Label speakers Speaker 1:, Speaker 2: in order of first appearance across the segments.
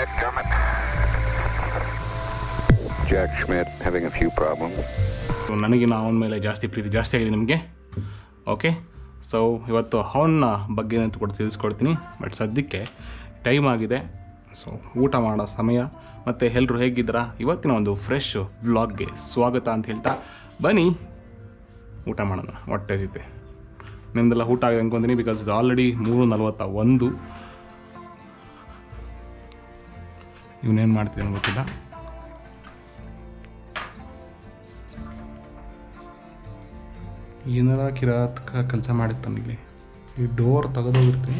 Speaker 1: ahead, Kermit. Jack Schmidt having a few problems.
Speaker 2: So ನನಗಿನ ಅವನ ಮೇಲೆ ಜಾಸ್ತಿ ಪ್ರೀತಿ ಜಾಸ್ತಿ ಆಗಿದೆ ನಿಮಗೆ ಓಕೆ ಸೊ ಇವತ್ತು ಅವನ ಬಗ್ಗೆ ಅಂತ ಕೂಡ ತಿಳಿಸ್ಕೊಡ್ತೀನಿ ಬಟ್ ಸದ್ಯಕ್ಕೆ ಟೈಮ್ ಆಗಿದೆ ಸೊ ಊಟ ಮಾಡೋ ಸಮಯ ಮತ್ತು ಎಲ್ಲರೂ ಹೇಗಿದ್ದೀರಾ ಇವತ್ತಿನ ಒಂದು ಫ್ರೆಶ್ ವ್ಲಾಗ್ಗೆ ಸ್ವಾಗತ ಅಂತ ಹೇಳ್ತಾ ಬನ್ನಿ ಊಟ ಮಾಡೋಣ ಹೊಟ್ಟೆ ಜೊತೆ ನಿಮ್ದೆಲ್ಲ ಊಟ ಆಗಿದೆ ಅನ್ಕೊಂತೀನಿ ಬಿಕಾಸ್ ಇದು ಆಲ್ರೆಡಿ ಮೂರು ನಲ್ವತ್ತ ಒಂದು ಇವನೇನು ಮಾಡ್ತೀನಿ ಗೊತ್ತಿಲ್ಲ ಏನಾರ ಕಿರಾತಕ ಕೆಲಸ ಮಾಡಿರ್ತಾನಿಲ್ಲಿ ಈ ಡೋರ್ ತೆಗೆದೋಗಿರ್ತೀನಿ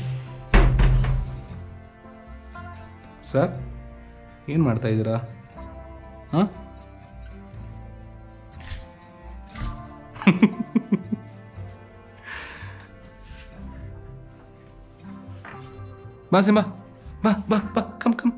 Speaker 2: ಸರ್ ಏನು ಮಾಡ್ತಾ ಇದ್ದೀರಾ ಹಾಂ ಬಾ ಸಿಂಬಾ ಬಾ ಬಾ ಬಾ come come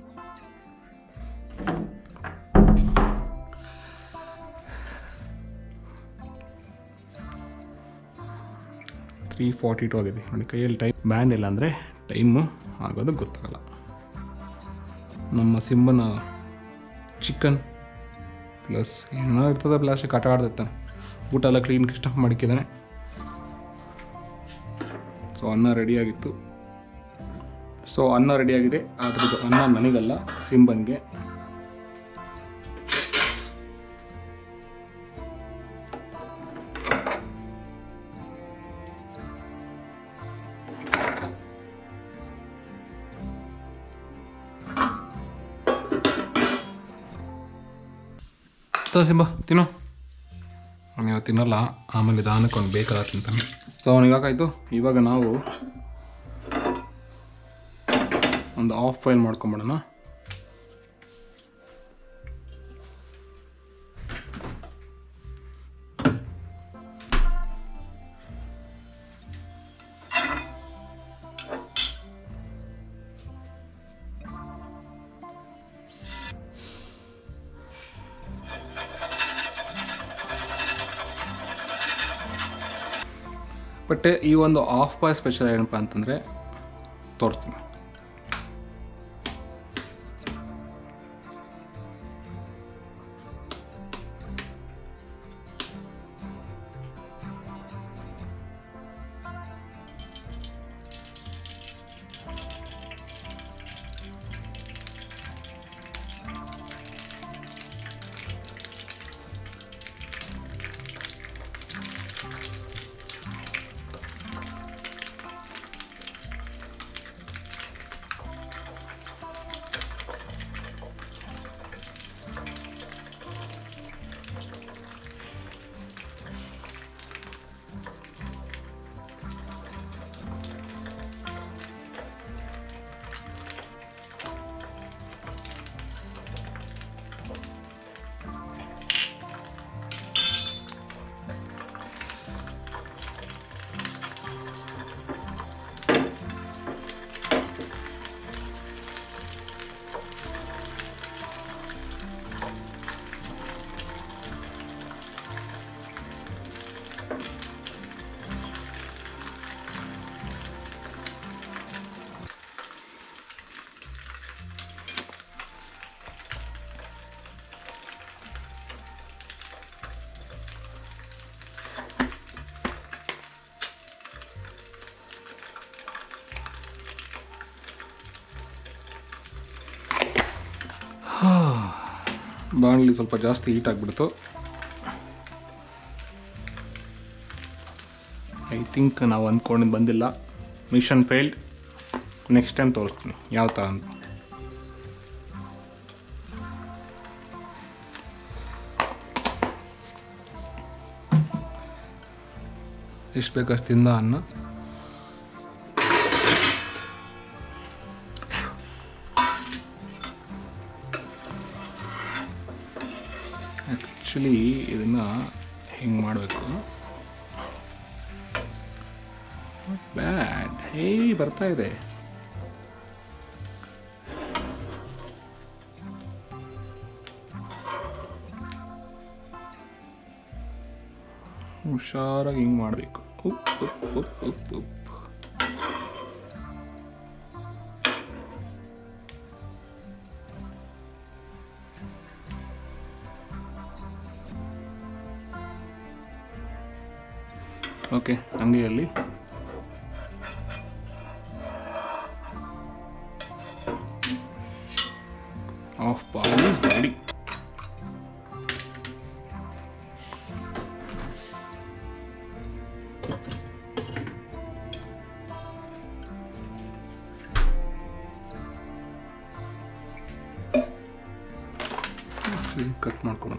Speaker 2: three forty two ಆಗಿದೆ ನೋಡಿ ಕೈಯಲ್ಲಿ ಟೈಮ್ ಬ್ಯಾಂಡ್ ಇಲ್ಲ ಅಂದರೆ ಟೈಮು ಆಗೋದು ಗೊತ್ತಾಗಲ್ಲ ನಮ್ಮ ಸಿಂಬನ ಚಿಕನ್ ಪ್ಲಸ್ ಏನೋ ಇರ್ತದೆ ಪ್ಲಾಸ್ಟಿಕ್ ಆಟ ಆಡ್ತಿರ್ತಾನೆ ಊಟ ಎಲ್ಲ ಕ್ಲೀನ್ ಸ್ಟಫ್ ಮಾಡಿಕ್ಕಿದ್ದಾನೆ ಸೊ ಅನ್ನ ರೆಡಿಯಾಗಿತ್ತು ಸೊ ಅನ್ನ ರೆಡಿಯಾಗಿದೆ ಅದ್ರದ್ದು ಅನ್ನ ನನಗಲ್ಲ ಸಿಂಬನ್ಗೆ ತೋ ಸಿಂಬ ತಿನ್ನು ಅವನು ಇವತ್ತು ತಿನ್ನಲ್ಲ ಆಮೇಲೆ ದಾನಕ್ಕೆ ಅವ್ನು ಬೇಕಾದ ತಿಂತಾನೆ ಸೊ ಅವನಿಗೆ ಯಾಕಾಯ್ತು ಇವಾಗ ನಾವು ಒಂದು ಆಫ್ ಬಾಯ್ಲ್ ಮಾಡ್ಕೊಂಬಿಡೋಣ ಬಟ್ ಈ ಒಂದು ಆಫ್ ಬಾಯ್ ಸ್ಪೆಷಲ್ ಏನಪ್ಪ ಅಂತಂದರೆ ತೋರಿಸ್ತೀನಿ ಬಾಣಲಿ ಸ್ವಲ್ಪ ಜಾಸ್ತಿ ಹೀಟ್ ಆಗಿಬಿಡ್ತು ಐ ಥಿಂಕ್ ನಾವು ಅಂದ್ಕೊಂಡಿದ್ದು ಬಂದಿಲ್ಲ ಮಿಷನ್ ಫೇಲ್ಡ್ ನೆಕ್ಸ್ಟ್ ಟೈಮ್ ತೋರಿಸ್ತೀನಿ ಯಾವ ಥರ ಅಂತ ಎಷ್ಟು ಬೇಕಷ್ಟು ತಿಂದ ಅನ್ನ ಆ್ಯಕ್ಚುಲಿ ಇದನ್ನು ಹಿಂಗೆ ಮಾಡಬೇಕು ಬ್ಯಾಡ್ ಹೇ ಬರ್ತಾ ಇದೆ ಹುಷಾರಾಗಿ ಹಿಂಗೆ ಮಾಡಬೇಕು ಉಪ್ ಉಪ್ ಉಪ್ ಉಪ್ ಉಪ್ ಓಕೆ ಅಂಗಡಿಯಲ್ಲಿ half boil is ready cut ಮಾಡ್ಕೊಬೋಣ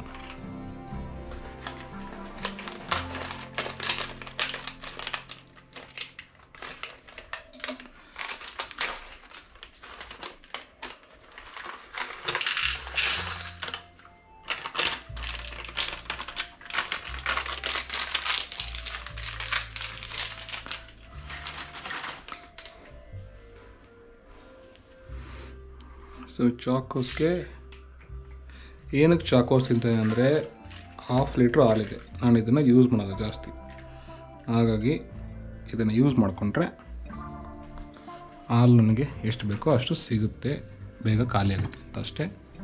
Speaker 2: ಸೊ ಚಾಕೋಸ್ಗೆ ಏನಕ್ಕೆ ಚಾಕೋಸ್ ತಿಂತೇನೆ ಅಂದರೆ ಹಾಫ್ ಲೀಟ್ರ್ ಹಾಲಿದೆ ನಾನು ಇದನ್ನು ಯೂಸ್ ಮಾಡಲ್ಲ ಜಾಸ್ತಿ ಹಾಗಾಗಿ ಇದನ್ನು ಯೂಸ್ ಮಾಡಿಕೊಂಡ್ರೆ ಹಾಲು ನನಗೆ ಎಷ್ಟು ಬೇಕೋ ಅಷ್ಟು ಸಿಗುತ್ತೆ ಬೇಗ ಖಾಲಿ ಆಗುತ್ತೆ ಅಂತ ಅಷ್ಟೇ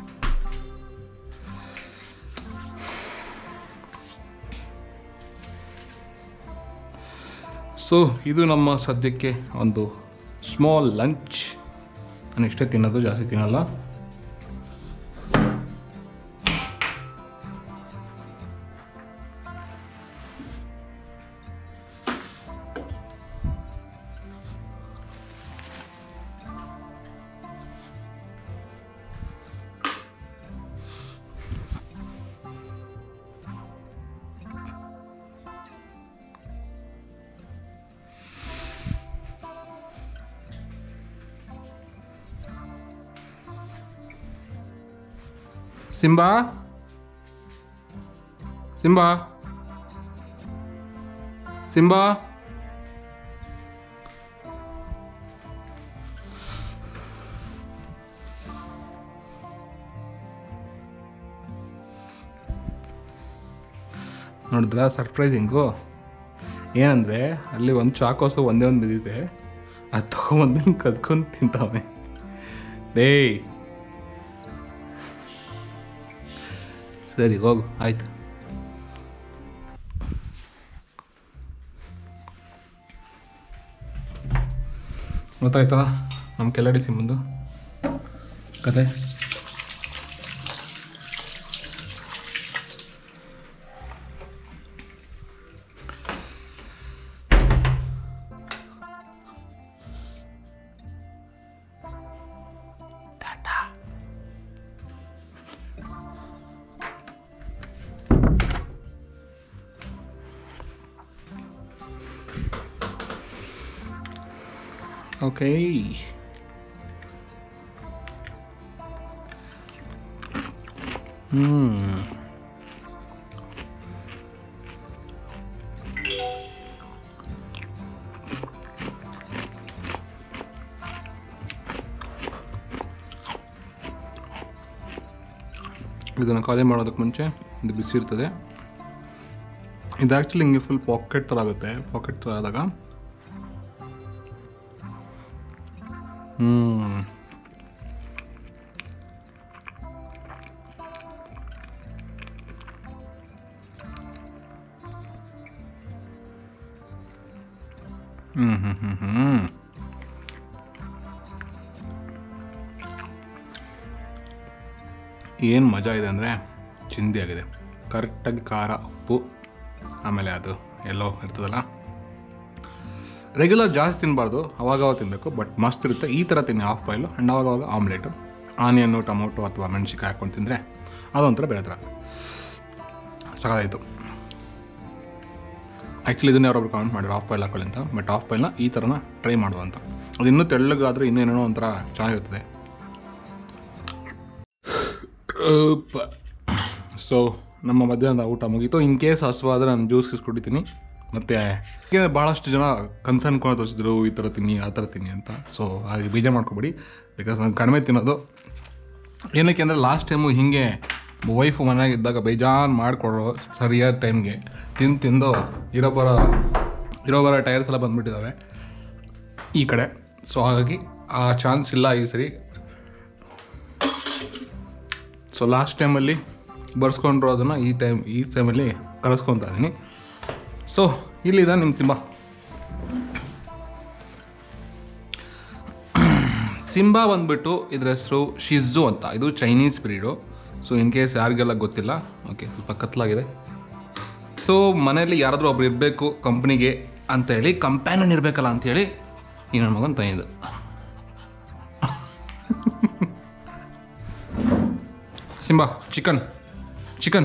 Speaker 2: ಸೊ ಇದು ನಮ್ಮ ಸದ್ಯಕ್ಕೆ ಒಂದು ಸ್ಮಾಲ್ ಲಂಚ್ ನಾನು ಇಷ್ಟೇ ತಿನ್ನೋದು ಜಾಸ್ತಿ ತಿನ್ನಲ್ಲ ಸಿಂಬಾ ಸಿಂಬಾ ಸಿಂಬಾ ನೋಡಿದ್ರ ಸರ್ಪ್ರೈಸಿಂಗು ಏನಂದರೆ ಅಲ್ಲಿ ಒಂದು ಚಾಕೋಸು ಒಂದೇ ಒಂದು ಬಿದ್ದಿದೆ ಅದು ತೊಗೊಂಬಂದು ಕದ್ಕೊಂಡು ತಿಂತಾವೆ ಡೇಯ್ ಸರಿ ಹೋಗು ಆಯ್ತು ಗೊತ್ತಾಯ್ತಾ ನಮ್ಮ ಕೆಲ್ಲಡಿ ಸಿಮ್ಮಂದು ಕತೆ ಓಕೆ ಹ್ಮ್ ಇದನ್ನು ಖಾಲಿ ಮಾಡೋದಕ್ಕೆ ಮುಂಚೆ ಇದು ಬಿಸಿ ಇರ್ತದೆ ಇದು ಆ್ಯಕ್ಚುಲಿ ಹಿಂಗೆ ಫುಲ್ ಪಾಕೆಟ್ ಥರ ಆಗುತ್ತೆ ಪಾಕೆಟ್ ಥರ ಆದಾಗ ಹ್ಮ್ ಹ್ಮ್ ಹ್ಮ್ ಹ್ಮ್ ಹ್ಮ್ ಏನು ಮಜಾ ಇದೆ ಅಂದರೆ ಚಿಂದಿ ಆಗಿದೆ ಕರೆಕ್ಟಾಗಿ ಖಾರ ಉಪ್ಪು ಆಮೇಲೆ ಅದು ಎಲ್ಲೋ ಇರ್ತದಲ್ಲ ರೆಗ್ಯುಲರ್ ಜಾಸ್ತಿ ತಿನ್ನಬಾರ್ದು ಅವಾಗವಾಗ ತಿನ್ನಬೇಕು ಬಟ್ ಮಸ್ತ್ ಇರುತ್ತೆ ಈ ಥರ ತಿನ್ನಿ ಹಾಫ್ ಬಾಯ್ಲು ಆ್ಯಂಡ್ ಅವಾಗವಾಗ ಆಮ್ಲೆಟು ಆನಿಯನ್ನು ಟೊಮೊಟೊ ಅಥವಾ ಮೆಣಸಿಕಾಯಿ ಹಾಕ್ಕೊಂಡು ತಿಂದರೆ ಅದೊಂಥರ ಬೇರೆ ಥರ ಸಕಾಲಾಯಿತು ಆ್ಯಕ್ಚುಲಿ ಇದನ್ನ ಯಾರೊಬ್ರು ಕಾಮೆಂಟ್ ಮಾಡಿದ್ರು ಆಫ್ ಬಾಯ್ಲ್ ಹಾಕೊಳ್ಳಿ ಅಂತ ಬಟ್ ಆಫ್ ಬಾಯ್ಲ್ನ ಈ ಥರನ ಟ್ರೈ ಮಾಡುವ ಅಂತ ಅದು ಇನ್ನೂ ತೆಳ್ಳಗಾದರೆ ಇನ್ನೇನೇನೋ ಒಂಥರ ಚೆನ್ನಾಗಿರ್ತದೆ ಸೊ ನಮ್ಮ ಮಧ್ಯಾಹ್ನದ ಊಟ ಮುಗೀತು ಇನ್ ಕೇಸ್ ಹಸುವಾದರೆ ನಾನು ಜ್ಯೂಸ್ ಗೀಸ್ ಕುಡಿತೀನಿ ಮತ್ತು ಹೀಗೆ ಭಾಳಷ್ಟು ಜನ ಕನ್ಸರ್ನ್ ಕೂಡ ತೋರಿಸಿದ್ರು ಈ ಥರ ತಿನ್ನಿ ಆ ಥರ ತಿನ್ನಿ ಅಂತ ಸೊ ಹಾಗೆ ಬೇಜಾರು ಮಾಡ್ಕೊಬೇಡಿ ಬಿಕಾಸ್ ನಾನು ಕಡಿಮೆ ತಿನ್ನೋದು ಏನಕ್ಕೆ ಅಂದರೆ ಲಾಸ್ಟ್ ಟೈಮು ಹೀಗೆ ವೈಫ್ ಮನೆಯಾಗ ಇದ್ದಾಗ ಬೇಜಾನ್ ಮಾಡಿಕೊಡೋ ಸರಿಯಾದ ಟೈಮ್ಗೆ ತಿಂದು ತಿಂದು ಇರೋ ಬರೋ ಇರೋ ಬರೋ ಟೈರ್ಸ್ ಎಲ್ಲ ಬಂದುಬಿಟ್ಟಿದ್ದಾವೆ ಈ ಕಡೆ ಸೊ ಹಾಗಾಗಿ ಆ ಚಾನ್ಸ್ ಇಲ್ಲ ಈ ಸರಿ ಸೊ ಲಾಸ್ಟ್ ಟೈಮಲ್ಲಿ ಬರ್ಸ್ಕೊಂಡ್ರು ಅದನ್ನು ಈ ಟೈಮ್ ಈ ಟೈಮಲ್ಲಿ ಕಲಿಸ್ಕೊತಾ ಇದ್ದೀನಿ ಸೊ ಇಲ್ಲಿದ ನಿಮ್ಮ ಸಿಂಬಾ ಸಿಂಬಾ ಬಂದ್ಬಿಟ್ಟು ಇದ್ರ ಹೆಸರು ಶಿಝು ಅಂತ ಇದು Chinese breed so in case ಯಾರಿಗೆಲ್ಲ ಗೊತ್ತಿಲ್ಲ ಓಕೆ ಸ್ವಲ್ಪ ಕತ್ಲಾಗಿದೆ ಸೊ ಮನೆಯಲ್ಲಿ ಯಾರಾದರೂ ಒಬ್ರು ಇರಬೇಕು ಕಂಪ್ನಿಗೆ ಅಂತ ಹೇಳಿ ಕಂಪ್ಯಾನನ್ ಇರಬೇಕಲ್ಲ ಅಂತೇಳಿ ಈ ನನ್ನ ಮಗನ ತಂದಿದ್ದು ಸಿಂಬಾ ಚಿಕನ್ ಚಿಕನ್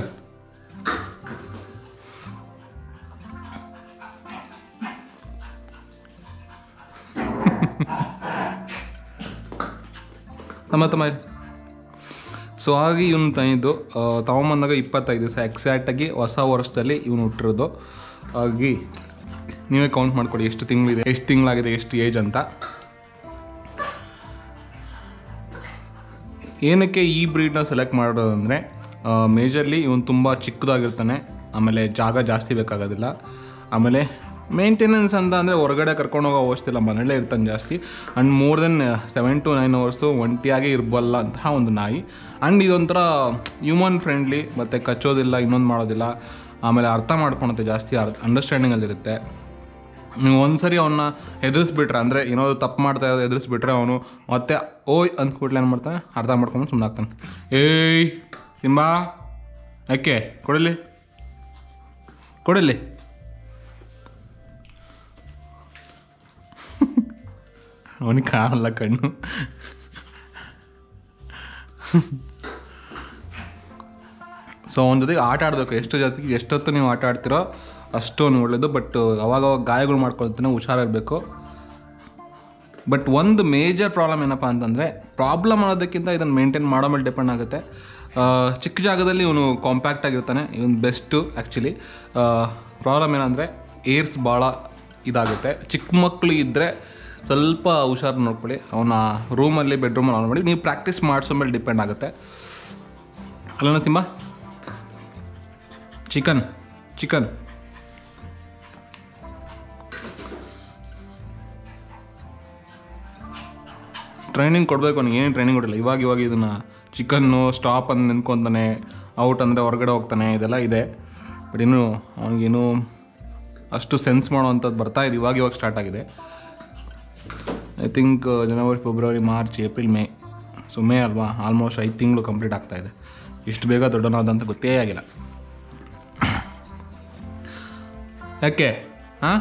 Speaker 2: ತಮ್ಮ ತಮ್ಮ ಸೊ ಹಾಗೆ ಇವನು ತಂದಿದ್ದು ಆ, ತಗೊಂಬಂದಾಗ ಇಪ್ಪತ್ತೈದು ದಿವಸ ಎಕ್ಸಾಕ್ಟಾಗಿ ಹೊಸ ವರ್ಷದಲ್ಲಿ ಇವನು ಹುಟ್ಟಿರೋದು ಹಾಗಾಗಿ ನೀವೇ ಕೌಂಟ್ ಮಾಡ್ಕೊಳ್ಳಿ ಎಷ್ಟು ತಿಂಗಳಿದೆ ಎಷ್ಟು ತಿಂಗಳಾಗಿದೆ ಎಷ್ಟು ಏಜ್ ಅಂತ ಏನಕ್ಕೆ ಈ ಬ್ರೀಡ್ನ ಸೆಲೆಕ್ಟ್ ಮಾಡೋದು ಅಂದರೆ ಮೇಜರ್ಲಿ ಇವನು ತುಂಬ ಚಿಕ್ಕದಾಗಿರ್ತಾನೆ ಆಮೇಲೆ ಜಾಗ ಜಾಸ್ತಿ ಬೇಕಾಗೋದಿಲ್ಲ ಆಮೇಲೆ ಮೇಂಟೆನೆನ್ಸ್ ಅಂತ ಅಂದರೆ ಹೊರಗಡೆ ಕರ್ಕೊಂಡು ಹೋಗೋ ಅವಶ್ಯಕತೆ ಇಲ್ಲ ಮನೆಯಲ್ಲೇ ಇರ್ತಾನೆ ಜಾಸ್ತಿ and more than seven to nine hours ಒಂಟಿಯಾಗಿ ಇರಬಲ್ಲ ಅಂತಹ ಒಂದು ನಾಯಿ ಆ್ಯಂಡ್ ಇದೊಂಥರ ಹ್ಯೂಮನ್ ಫ್ರೆಂಡ್ಲಿ ಮತ್ತು ಕಚ್ಚೋದಿಲ್ಲ ಇನ್ನೊಂದು ಮಾಡೋದಿಲ್ಲ ಆಮೇಲೆ ಅರ್ಥ ಮಾಡ್ಕೊಳುತ್ತೆ ಜಾಸ್ತಿ ಅರ್ಥ ಅಂಡರ್ಸ್ಟ್ಯಾಂಡಿಂಗಲ್ಲಿರುತ್ತೆ ನೀವು ಒಂದ್ಸರಿ ಅವನ್ನ ಎದುರಿಸ್ಬಿಟ್ರೆ ಅಂದರೆ ಏನಾದ್ರು ತಪ್ಪು ಮಾಡ್ತಾ ಇರೋದು ಎದುರಿಸ್ಬಿಟ್ರೆ ಅವನು ಮತ್ತೆ ಓಯ್ ಅಂದ್ಬಿಟ್ಲೆ ಏನು ಮಾಡ್ತಾನೆ ಅರ್ಥ ಮಾಡ್ಕೊಂಡು ಸುಮ್ಮನೆ ಆಗ್ತಾನೆ ಏಯ್ ಸಿಂಬಾ ಯಾಕೆ ಕೊಡಲಿ ಕೊಡಲಿ ಅವನಿಗೆ ಕಾಣಲ್ಲ ಕಣ್ಣು ಸೊ ಅವನ ಜೊತೆಗೆ ಆಟ ಆಡಬೇಕು ಎಷ್ಟು ಜೊತೆಗೆ ಎಷ್ಟೊತ್ತು ನೀವು ಆಟ ಆಡ್ತೀರೋ ಅಷ್ಟು ನೀವು ಒಳ್ಳೇದು ಬಟ್ ಅವಾಗ ಅವಾಗ ಗಾಯಗಳು ಮಾಡ್ಕೊಳ್ತಾನೆ ಹುಷಾರಿರಬೇಕು ಬಟ್ ಒಂದು ಮೇಜರ್ ಪ್ರಾಬ್ಲಮ್ ಏನಪ್ಪ ಅಂತಂದರೆ ಪ್ರಾಬ್ಲಮ್ ಅನ್ನೋದಕ್ಕಿಂತ ಇದನ್ನು ಮೇಂಟೈನ್ ಮಾಡೋ ಮೇಲೆ ಡಿಪೆಂಡ್ ಆಗುತ್ತೆ ಆ, ಚಿಕ್ಕ ಜಾಗದಲ್ಲಿ ಇವನು ಕಾಂಪ್ಯಾಕ್ಟ್ ಆಗಿರ್ತಾನೆ ಇವನು ಬೆಸ್ಟು ಆ್ಯಕ್ಚುಲಿ ಪ್ರಾಬ್ಲಮ್ ಏನಂದರೆ ಏರ್ಸ್ ಭಾಳ ಇದಾಗುತ್ತೆ ಚಿಕ್ಕ ಮಕ್ಕಳು ಇದ್ದರೆ ಸ್ವಲ್ಪ ಹುಷಾರು ನೋಡ್ಕೊಳ್ಳಿ ಅವನ ರೂಮಲ್ಲಿ ಬೆಡ್ರೂಮಲ್ಲಿ ಆನ್ ಮಾಡಿ ನೀವು ಪ್ರಾಕ್ಟೀಸ್ ಮಾಡಿಸೋ ಮೇಲೆ ಡಿಪೆಂಡ್ ಆಗುತ್ತೆ ಅಲ್ಲನ ಸಿಂಬ ಚಿಕನ್ ಚಿಕನ್ ಟ್ರೈನಿಂಗ್ ಕೊಡಬೇಕು ಅವ್ನಿಗೆ ಏನು ಟ್ರೈನಿಂಗ್ ಕೊಡಿಲ್ಲ ಇವಾಗ ಇವಾಗ ಇದನ್ನು ಚಿಕನ್ನು ಸ್ಟಾಪ್ ಅಂತ ನಿಂತ್ಕೊತಾನೆ ಔಟ್ ಅಂದರೆ ಹೊರಗಡೆ ಹೋಗ್ತಾನೆ ಇದೆಲ್ಲ ಇದೆ ಬಟ್ ಇನ್ನೂ ಅವನಿಗೇನು ಅಷ್ಟು ಸೆನ್ಸ್ ಮಾಡೋವಂಥದ್ದು ಬರ್ತಾ ಇದೆ ಇವಾಗ ಇವಾಗ ಸ್ಟಾರ್ಟ್ ಆಗಿದೆ I think January February March April May so May ಅಲ್ವಾ ಆಲ್ಮೋಸ್ಟ್ ಐದು ತಿಂಗಳು ಕಂಪ್ಲೀಟ್ ಆಗ್ತಾ ಇದೆ ಇಷ್ಟು ಬೇಗ ದೊಡ್ಡನಾದಂತ ಗೊತ್ತೇ ಆಗಿಲ್ಲ ಯಾಕೆ ಹಾಂ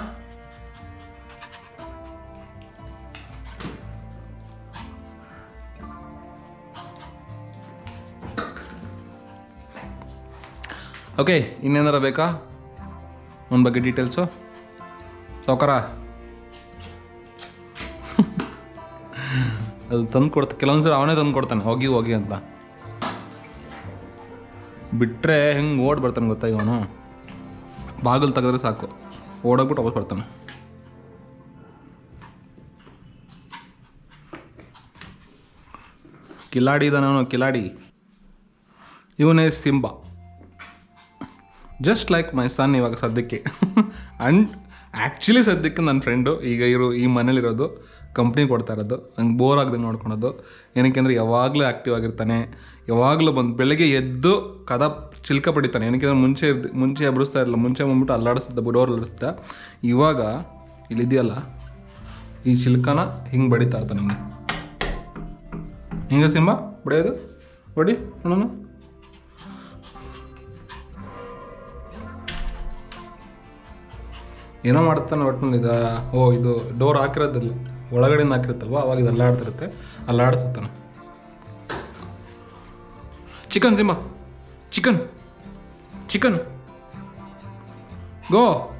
Speaker 2: ಓಕೆ ಇನ್ನೇನಾರ ಬೇಕಾ ಅವನ ಬಗ್ಗೆ ಡೀಟೇಲ್ಸು ಸಾವುಕಾರ ಅದು ತಂದು ಕೊಡ್ತ ಕೆಲವೊಂದ್ಸರಿ ಅವನೇ ತಂದು ಕೊಡ್ತಾನೆ ಹೋಗಿ ಹೋಗಿ ಅಂತ ಬಿಟ್ಟರೆ ಹೆಂಗೆ ಓಡ್ ಬರ್ತಾನೆ ಗೊತ್ತಾ ಇವನು ಬಾಗಿಲು ತೆಗೆದ್ರೆ ಸಾಕು ಓಡೋಗ್ಬಿಟ್ಟು ವಾಪಸ್ ಬರ್ತಾನೆ ಕಿಲಾಡಿ ಇದ್ದಾನೆ ಅವನು ಕಿಲಾಡಿ ಇವನೇ Simba just like my son ಇವಾಗ ಸದ್ಯಕ್ಕೆ ಆ್ಯಂಡ್ ಆ್ಯಕ್ಚುಲಿ ಸದ್ಯಕ್ಕೆ ನನ್ನ ಫ್ರೆಂಡು ಈಗ ಇರೋ ಈ ಮನೇಲಿರೋದು ಕಂಪ್ನಿ ಕೊಡ್ತಾ ಇರೋದು ಹಂಗೆ ಬೋರ್ ಆಗದೆ ನೋಡ್ಕೊಳೋದು ಏನಕ್ಕೆ ಅಂದರೆ ಯಾವಾಗಲೂ ಆ್ಯಕ್ಟಿವ್ ಆಗಿರ್ತಾನೆ ಯಾವಾಗಲೂ ಬಂದು ಬೆಳಗ್ಗೆ ಎದ್ದು ಕದ ಚಿಲ್ಕ ಪಡಿತಾನೆ ಏನಕ್ಕೆ ಅಂದರೆ ಮುಂಚೆ ಇರ್ದ್- ಮುಂಚೆ ಎಬ್ಬಿಸ್ತಾ ಇರಲಿಲ್ಲ ಮುಂಚೆ ಬಂದ್ಬಿಟ್ಟು ಅಲ್ಲಾಡಿಸ್ತಿದ್ದ ಡೋರ್ ಅಲ್ಲಾಡಿಸ್ತಾ ಇವಾಗ ಇಲ್ಲಿದೆಯಲ್ಲ ಈ ಚಿಲ್ಕನ ಹಿಂಗೆ ಬಡಿತಾ ಇರ್ತಾನೆ ಹಿಂಗೆ ಹಿಂಗೆ ಸಿಂಬ ಬಡಿಯೋದು ಬಡಿ ನೋಡೋಣ ಏನೋ ಮಾಡ್ತಾನೆ ಒಟ್ಟಿನಲ್ಲಿ ಇದು ಓ ಇದು ಡೋರ್ ಹಾಕಿರೋದಿಲ್ಲ ಒಳಗಡೆಯಿಂದ ಹಾಕಿರುತ್ತಲ್ವ ಅವಾಗ ಇದು ಅಲ್ಲಾಡ್ತಿರುತ್ತೆ ಅಲ್ಲಾಡಿಸುತ್ತಾನೆ chicken Simba chicken chicken go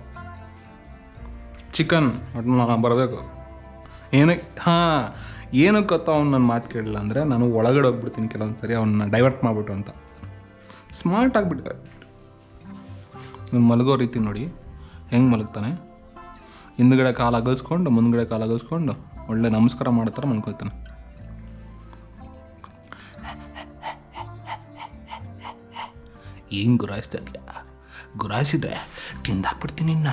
Speaker 2: chicken ಒಟ್ಟು ಬರಬೇಕು ಏನಕ್ಕೆ ಹಾಂ ಏನಕ್ಕೆ ಗೊತ್ತಾ ಅವ್ನು ನನ್ನ ಮಾತು ಕೇಳಿಲ್ಲ ಅಂದರೆ ನಾನು ಒಳಗಡೆ ಹೋಗ್ಬಿಡ್ತೀನಿ ಕೆಲವೊಂದು ಸರಿ ಅವನ್ನ ಡೈವರ್ಟ್ ಮಾಡಿಬಿಟ್ಟು ಅಂತ ಸ್ಮಾರ್ಟ್ ಆಗಿಬಿಟ್ಟು ನಾನು ಮಲಗೋ ರೀತಿ ನೋಡಿ ಹೆಂಗೆ ಮಲಗ್ತಾನೆ ಹಿಂದ್ಗಡೆ ಕಾಲು ಅಗಲ್ಸ್ಕೊಂಡು ಮುಂದ್ಗಡೆ ಕಾಲು ಅಗಲ್ಸ್ಕೊಂಡು ಒಳ್ಳೆ ನಮಸ್ಕಾರ ಮಾಡೋ ಥರ ಮಲ್ಕೊಳ್ತಾನೆ ಏನು ಗುರಾಯಿಸ್ತಾ ಇಲ್ಲ ಗುರಾಯಿಸಿದ್ರೆ ತಿಂದಾಕ್ಬಿಡ್ತೀನಿ ಇನ್ನ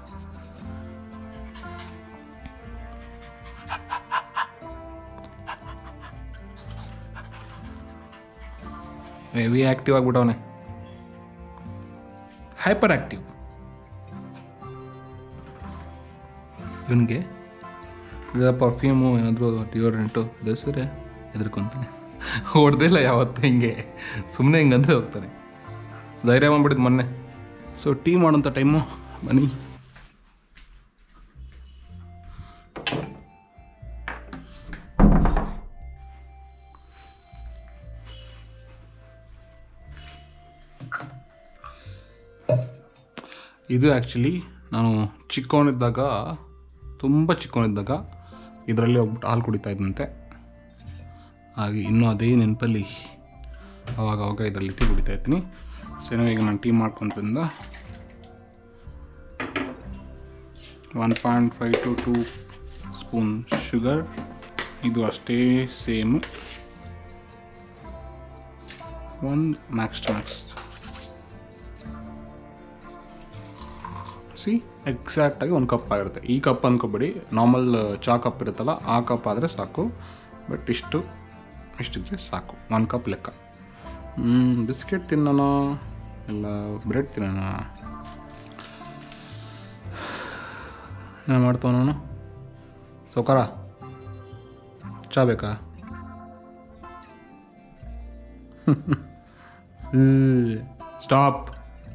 Speaker 2: ಹೆವಿ ಆ್ಯಕ್ಟಿವ್ ಆಗ್ಬಿಟ್ಟವನೆ ಹೈಪರ್ ಆ್ಯಕ್ಟಿವ್ ಇವನಿಗೆ ಈಗ ಪರ್ಫ್ಯೂಮು ಏನಾದರೂ ಡಿಯೋಡ್ರೆಂಟು ಧರಿಸಿದ್ರೆ ಹೆದರ್ಕೊಂತಾನೆ ಹೊಡೆದಿಲ್ಲ ಯಾವತ್ತೂ ಹಿಂಗೆ ಸುಮ್ಮನೆ ಹಿಂಗಂದ್ರೆ ಹೋಗ್ತಾನೆ ಧೈರ್ಯ ಬಂದ್ಬಿಟ್ಟಿದ್ದು ಮೊನ್ನೆ ಸೊ ಟೀ ಮಾಡೋಂಥ ಟೈಮು ಬನ್ನಿ ಇದು ಆ್ಯಕ್ಚುಲಿ ನಾನು ಚಿಕ್ಕವನಿದ್ದಾಗ ತುಂಬ ಚಿಕ್ಕವನಿದ್ದಾಗ ಇದರಲ್ಲಿ ಹೋಗ್ಬಿಟ್ಟು ಹಾಲು ಕುಡಿತಾ ಇದ್ದಂತೆ ಹಾಗೆ ಇನ್ನೂ ಅದೇ ನೆನಪಲ್ಲಿ ಅವಾಗ ಅವಾಗ ಇದರಲ್ಲಿ ಟೀ ಕುಡಿತಾ ಇರ್ತೀನಿ ಸೊ ಏನೋ ಈಗ ನಾನು ಟೀ ಮಾಡ್ಕೊಂತಿಂದ one point five to two spoon sugar ಇದು ಅಷ್ಟೇ ಸೇಮ್ ಒಂದು ಮ್ಯಾಕ್ಸ್ ಟು ಮ್ಯಾಕ್ಸ್ ಸಿ ಎಕ್ಸಾಕ್ಟಾಗಿ ಒಂದು ಕಪ್ ಆಗಿರುತ್ತೆ ಈ ಕಪ್ ಅಂದ್ಕೊಬೇಡಿ ನಾರ್ಮಲ್ ಚಾ ಕಪ್ ಇರುತ್ತಲ್ಲ ಆ ಕಪ್ ಆದರೆ ಸಾಕು ಬಟ್ ಇಷ್ಟು ಇಷ್ಟಿದ್ರೆ ಸಾಕು ಒಂದು ಕಪ್ ಲೆಕ್ಕ ಬಿಸ್ಕೆಟ್ ತಿನ್ನೋಣ ಇಲ್ಲ ಬ್ರೆಡ್ ತಿನ್ನೋಣ ಏನು ಮಾಡ್ತಾವ ನಾನು ಸೌಕಾರ ಚಾ ಬೇಕಾ ಸ್ಟಾಪ್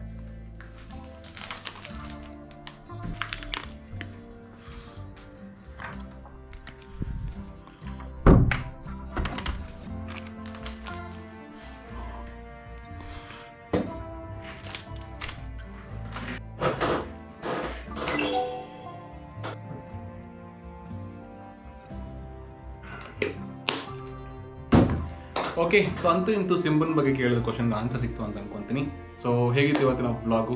Speaker 2: ಓಕೆ ಸೊ ಅಂತೂ ಇಂತೂ ಸಿಂಬನ್ ಬಗ್ಗೆ ಕೇಳಿದ ಕ್ವಶನ್ಗೆ ಆನ್ಸರ್ ಸಿಕ್ತು ಅಂತ ಅನ್ಕೊಂತೀನಿ ಸೊ ಹೇಗಿತ್ತು ಇವತ್ತಿನ ಬ್ಲಾಗು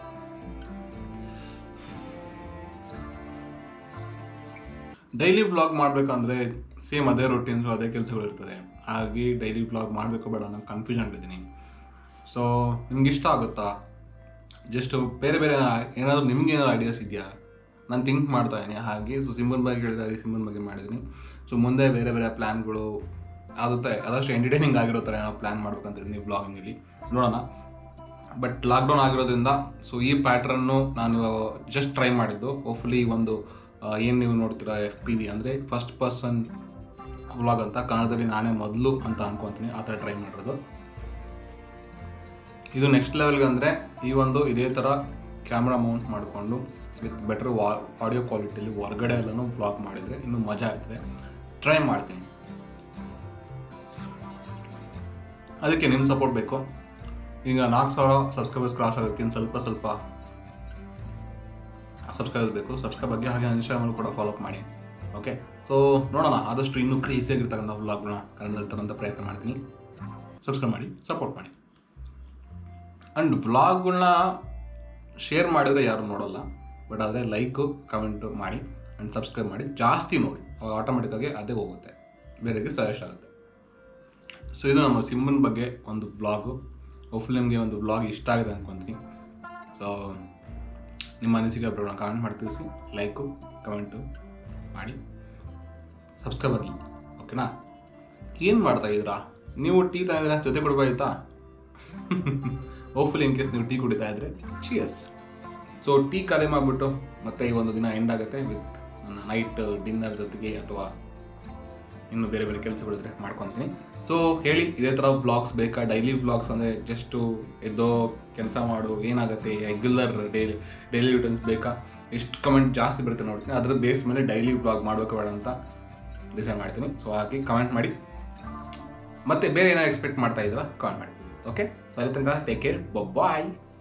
Speaker 2: ಡೈಲಿ ಬ್ಲಾಗ್ ಮಾಡಬೇಕಂದ್ರೆ ಸೇಮ್ ಅದೇ ರೊಟೀನ್ಸು ಅದೇ ಕೆಲಸಗಳು ಇರ್ತದೆ ಹಾಗೆ ಡೈಲಿ ಬ್ಲಾಗ್ ಮಾಡಬೇಕು ಬೇಡ ನಾನು ಕನ್ಫ್ಯೂಷನ್ ಇದ್ದೀನಿ ಸೊ ನಿಮ್ಗೆ ಇಷ್ಟ ಆಗುತ್ತಾ ಜಸ್ಟ್ ಬೇರೆ ಬೇರೆ ಏನಾದರೂ ನಿಮ್ಗೆ ಏನಾದ್ರು ಐಡಿಯಾಸ್ ಇದೆಯಾ ನಾನು ಥಿಂಕ್ ಮಾಡ್ತಾ ಇದ್ದೀನಿ ಹಾಗೆ ಸೊ ಸಿಂಬನ್ ಬಗ್ಗೆ ಹೇಳಿದಾಗ ಸಿಂಬನ್ ಬಗ್ಗೆ ಮಾಡಿದ್ದೀನಿ ಸೊ ಮುಂದೆ ಬೇರೆ ಬೇರೆ ಪ್ಲ್ಯಾನ್ಗಳು ಆಗುತ್ತೆ ಅದಷ್ಟು ಎಂಟರ್ಟೈನಿಂಗ್ ಆಗಿರೋ ಥರ ಏನೋ ಪ್ಲ್ಯಾನ್ ಮಾಡ್ಬೇಕಂತ ಇದ್ದೀನಿ ಬ್ಲಾಗಿಂಗಲ್ಲಿ ನೋಡೋಣ ಬಟ್ ಲಾಕ್ಡೌನ್ ಆಗಿರೋದ್ರಿಂದ ಸೊ ಈ ಪ್ಯಾಟ್ರನ್ನು ನಾನು ಜಸ್ಟ್ ಟ್ರೈ ಮಾಡಿದ್ದು ಹೋಪ್ಫುಲಿ ಒಂದು ಏನು ನೀವು ನೋಡ್ತೀರಾ ಎಫ್ ಪಿ ಡಿ ಅಂದರೆ ಫಸ್ಟ್ ಪರ್ಸನ್ ವ್ಲಾಗ್ ಅಂತ ಕನ್ನಡದಲ್ಲಿ ನಾನೇ ಮೊದಲು ಅಂತ ಅನ್ಕೊತೀನಿ ಆ ಥರ ಟ್ರೈ ಮಾಡಿರೋದು ಇದು ನೆಕ್ಸ್ಟ್ ಲೆವೆಲ್ಗೆ ಅಂದರೆ ಈ ಒಂದು ಇದೇ ಥರ ಕ್ಯಾಮ್ರಾ ಮೌಂಟ್ ಮಾಡಿಕೊಂಡು ವಿತ್ ಬೆಟರ್ ವಾ ಆಡಿಯೋ ಕ್ವಾಲಿಟಿಯಲ್ಲಿ ಹೊರಗಡೆ ಎಲ್ಲನೂ ಬ್ಲಾಗ್ ಮಾಡಿದರೆ ಇನ್ನೂ ಮಜಾ ಆಗ್ತದೆ ಟ್ರೈ ಮಾಡ್ತೀನಿ ಅದಕ್ಕೆ ನಿಮ್ಮ ಸಪೋರ್ಟ್ ಬೇಕು ಈಗ ನಾಲ್ಕು ಸಾವಿರ ಸಬ್ಸ್ಕ್ರೈಬರ್ಸ್ ಕ್ರಾಸ್ ಆಗೋದಕ್ಕಿಂತ ಸ್ವಲ್ಪ ಸ್ವಲ್ಪ ಸಬ್ಸ್ಕ್ರೈಬರ್ಸ್ ಬೇಕು ಸಬ್ಸ್ಕ್ರೈಬ್ ಬಗ್ಗೆ ಹಾಗೆ ಇನ್ಸ್ಟಾಗ್ರಾಮಲ್ಲಿ ಕೂಡ ಫಾಲೋ ಮಾಡಿ ಓಕೆ ಸೊ ನೋಡೋಣ ಆದಷ್ಟು ಇನ್ನೂ ಕ್ರೇಜಿಯಾಗಿರ್ತಕ್ಕಂಥ ವ್ಲಾಗ್ಗಳನ್ನ ಕನ್ನಡದಲ್ಲಿ ತರೋಂಥ ಪ್ರಯತ್ನ ಮಾಡ್ತೀನಿ ಸಬ್ಸ್ಕ್ರೈಬ್ ಮಾಡಿ ಸಪೋರ್ಟ್ ಮಾಡಿ ಆ್ಯಂಡ್ ವ್ಲಾಗ್ಗಳನ್ನ ಶೇರ್ ಮಾಡಿದರೆ ಯಾರು ನೋಡಲ್ಲ ಬಟ್ ಆದರೆ ಲೈಕು ಕಮೆಂಟು ಮಾಡಿ ಆ್ಯಂಡ್ ಸಬ್ಸ್ಕ್ರೈಬ್ ಮಾಡಿ ಜಾಸ್ತಿ ನೋಡಿ ಅವಾಗ ಆಟೋಮೆಟಿಕ್ಕಾಗಿ ಅದೇ ಹೋಗುತ್ತೆ ಬೇರೆಗೆ ಸಜೆಸ್ಟ್ ಆಗುತ್ತೆ ಸೊ ಇದು ನಮ್ಮ ಸಿಂಬನ್ ಬಗ್ಗೆ ಒಂದು ಬ್ಲಾಗು ಹೋಪ್ಫುಲಿ ನಿಮಗೆ ಒಂದು ಬ್ಲಾಗ್ ಇಷ್ಟ ಆಗಿದೆ ಅನ್ಕೊಂತೀನಿ ಸೊ ನಿಮ್ಮ ಅನಿಸಿಕೆ ಅಭಿಪ್ರಾಯಗಳನ್ನ ಕಮೆಂಟ್ ಮಾಡಿ ತಿಳಿಸಿ ಲೈಕು ಕಮೆಂಟು ಮಾಡಿ ಸಬ್ಸ್ಕ್ರೈಬ್ ಆಗಲಿ ಓಕೆನಾ ಏನು ಮಾಡ್ತಾ ಇದ್ದೀರಾ ನೀವು ಟೀ ತಂದಿದ್ರೆ ಜೊತೆ ಕೊಡ್ಬೋದಾಯ್ತಾ ಹೋಪ್ಫುಲಿ ಇನ್ ಕೇಸ್ ನೀವು ಟೀ ಕುಡಿತಾ ಇದ್ರೆ ಚಿಯರ್ಸ್ ಸೊ ಟೀ ಖಾಲಿ ಮಾಡಿಬಿಟ್ಟು ಮತ್ತೆ ಈ ಒಂದು ದಿನ ಎಂಡ್ ಆಗುತ್ತೆ ವಿತ್ ನನ್ನ ನೈಟ್ ಡಿನ್ನರ್ ಜೊತೆಗೆ ಅಥವಾ ಇನ್ನು ಬೇರೆ ಬೇರೆ ಕೆಲಸಗಳಿದ್ರೆ ಮಾಡ್ಕೊತೀನಿ ಸೊ ಹೇಳಿ ಇದೇ ಥರ ಬ್ಲಾಗ್ಸ್ ಬೇಕಾ ಡೈಲಿ ಬ್ಲಾಗ್ಸ್ ಅಂದರೆ ಜಸ್ಟು ಎದ್ದೋ ಕೆಲಸ ಮಾಡು ಏನಾಗುತ್ತೆ ರೆಗ್ಯುಲರ್ ಡೈಲಿ ಡೈಲಿ ರಿಟರ್ನ್ಸ್ ಬೇಕಾ ಎಷ್ಟು ಕಮೆಂಟ್ ಜಾಸ್ತಿ ಬರುತ್ತೆ ನೋಡ್ತೀನಿ ಅದ್ರ ಬೇಸ್ ಮೇಲೆ ಡೈಲಿ ಬ್ಲಾಗ್ ಮಾಡಬೇಕು ಬೇಡ ಅಂತ ಡಿಸೈಡ್ ಮಾಡ್ತೀನಿ ಸೊ ಹಾಗೆ ಕಮೆಂಟ್ ಮಾಡಿ ಮತ್ತೆ ಬೇರೆ ಏನಾದ್ರು ಎಕ್ಸ್ಪೆಕ್ಟ್ ಮಾಡ್ತಾ ಇದ್ದೀರಾ ಕಮೆಂಟ್ ಮಾಡಿ ಓಕೆ ಅಲ್ಲಿ ತನಕ ಟೇಕ್ ಕೇರ್ ಬಾಯ್